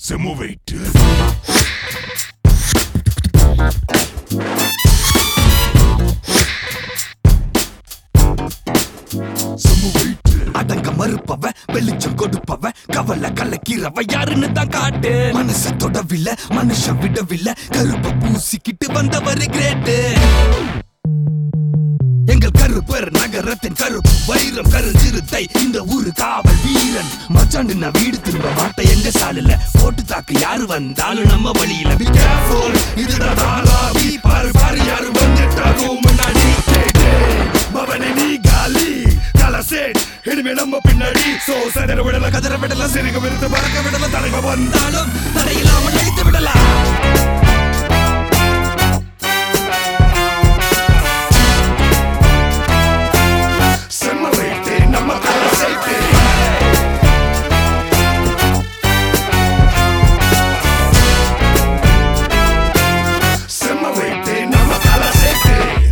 செம வெயிட் செம வெயிட் அடங்க மறுப்பவ வெளிச்சம் கொடுப்பவ கவலை கலக்கிறவ யாருன்னு தான் காட்டு மனச தொடவில்லை மனுஷன் விடவில்லை கருப்ப பூசிக்கிட்டு வந்தவர் கிரேட்டு எங்கள் கருப்பர் நகரத்தின் கருப்பு வைரம் கரு சிறுத்தை இந்த ஊரு காவல் வீரன் மச்சாண்டு நான் வீடு திரும்ப மாட்டேன் எங்க சாலில போட்டு தாக்கு யாரு வந்தாலும் நம்ம வழியில Be careful, இதுடா தாராவி பாரு பாரு யாரு வந்துட்டாரோ முன்னாடி டேய், டேய், மவனே நீ காலி கலசேட் இனிமே நம்ம பின்னாடி சோ சதற விடல கதற விடல சிறுக விருது பறக்க விடல தலைவ வந்தா வந்தாலும் தடையில்லாமல் அழித்து விடலாம் செம்ம வெயிட் நம்ம கலசேட் செம்ம வெயிட் நம்ம கலசேட்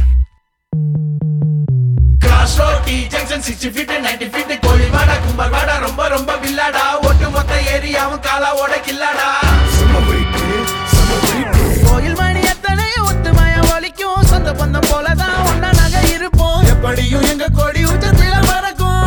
cross road T junction sixty feet ninety feet கோழிவாடா கும்பல்வாடா ரொம்ப ரொம்ப வில்லாடா ஒட்டு மொத்த ஏரியாவும் காலாவோட கில்லாடா செம்ம வெயிட் செம்ம வெயிட் கோயில் மணி எத்தனை ஒத்துமைய ஒலிக்கும் சொந்த பந்தம் போலதான் ஒன்னா நகை இருப்போம் எப்படியும் எங்க கொடி உச்சத்தில பறக்கும்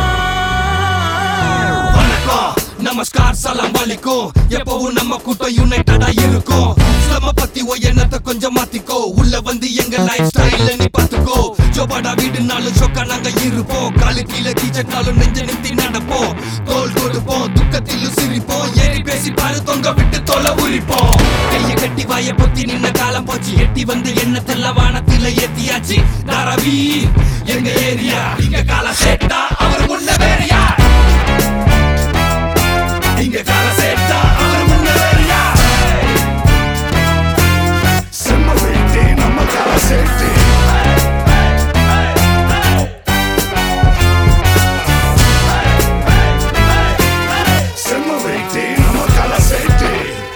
வணக்கம் நமஸ்கார் சலாம் வலிக்கும் எப்பவும் நம்ம கூட்டம் யுனைட்டடா இருக்கும் நம்ம பத்தி எண்ணத்தை கொஞ்சம் மாத்திக்கோ உள்ள வந்து எங்க லைஃப் ஸ்டைல நீ பாத்துக்கோ ஜோபாடா வீடுனாலும் சொக்கா நாங்க இருப்போம் காலு கீழே கீச்சட்டாலும் நெஞ்ச நிறுத்தி நடப்போம் தோல் கொடுப்போம் துக்கத்திலும் சிரிப்போம் ஏறி பேசி பாரு தொங்க விட்டு தொலை உரிப்போம் கைய கட்டி வாய பொத்தி நின்ன காலம் போச்சு எட்டி வந்து எண்ணத்தெல்லாம் வானத்தில ஏத்தியாச்சு தாராவி எங்க ஏரியா இங்க கால சேட்டா அவர் முன்ன வேறியா இங்க கால சேட்டா அவர் முன்ன வேறியா செம்ம வெயிட் நம்ம கலசேட் செம்ம வெயிட் நம்ம கலசேட்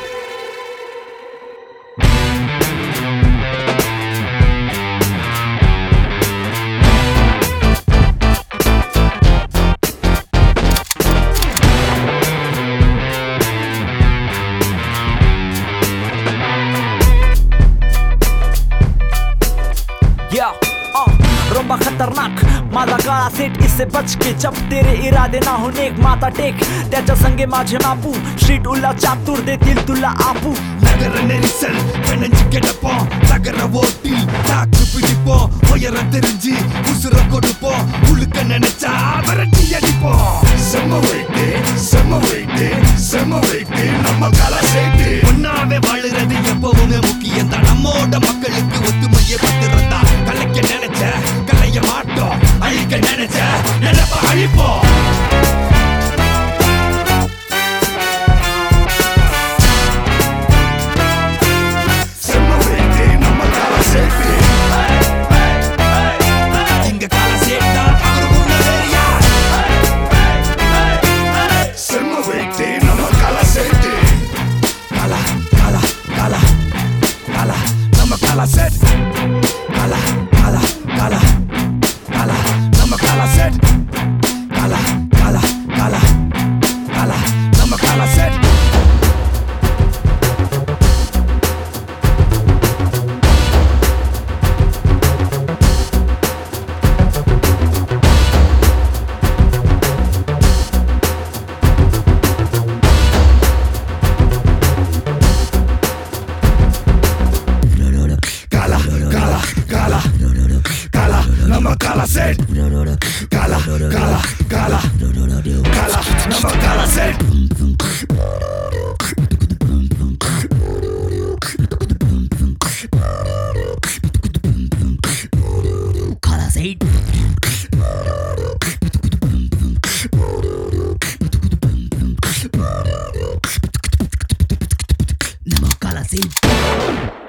या आ, रोम्बा खतरनाक माझा काळा सेट इससे बच के जब तेरे इरादे ना हो नेक माता टेक त्याच्या संगे माझे मापू स्ट्रीट उल्ला चातुर देतील तुला आपू நகர நெரிசல் பிணைஞ்சு கிடப்போம் நகர ஓட்டி தாக்கு பிடிப்போம் உயர தெரிஞ்சு உசுர கொடுப்போம் உழுக்க நினைச்சா விரட்டி அடிப்போம் செம்ம வெயிட் செம்ம வெயிட் செம்ம வெயிட் நம்ம கலசேட் ஒன்னாவே வாழுறது எப்பவுமே முக்கியம் தான் நம்மோட மக்களுக்கு ஒத்துமையை பத்திரந்தா கலைக்க நினைச்ச கலைய மாட்டோம் அழிக்க நினைச்ச நினைப்ப அழிப்போம் செம்ம வெயிட் நம்ம கலசேட் இங்க கால சேட்டா அவர் முன்ன வேறியா செம்ம வெயிட் நம்ம கலசேட் Kala, kala, kala, kala, நம்ம kala set. Kala, kala, kala, kala, நம்ம kala set. Kala, kala, kala, kala, நம்ம kala set. Kala, kala, kala, kala, நம்ம கலசேட் Kala, kala, kala, kala, நம்ம கலசேட் काळा सेट काळा सेट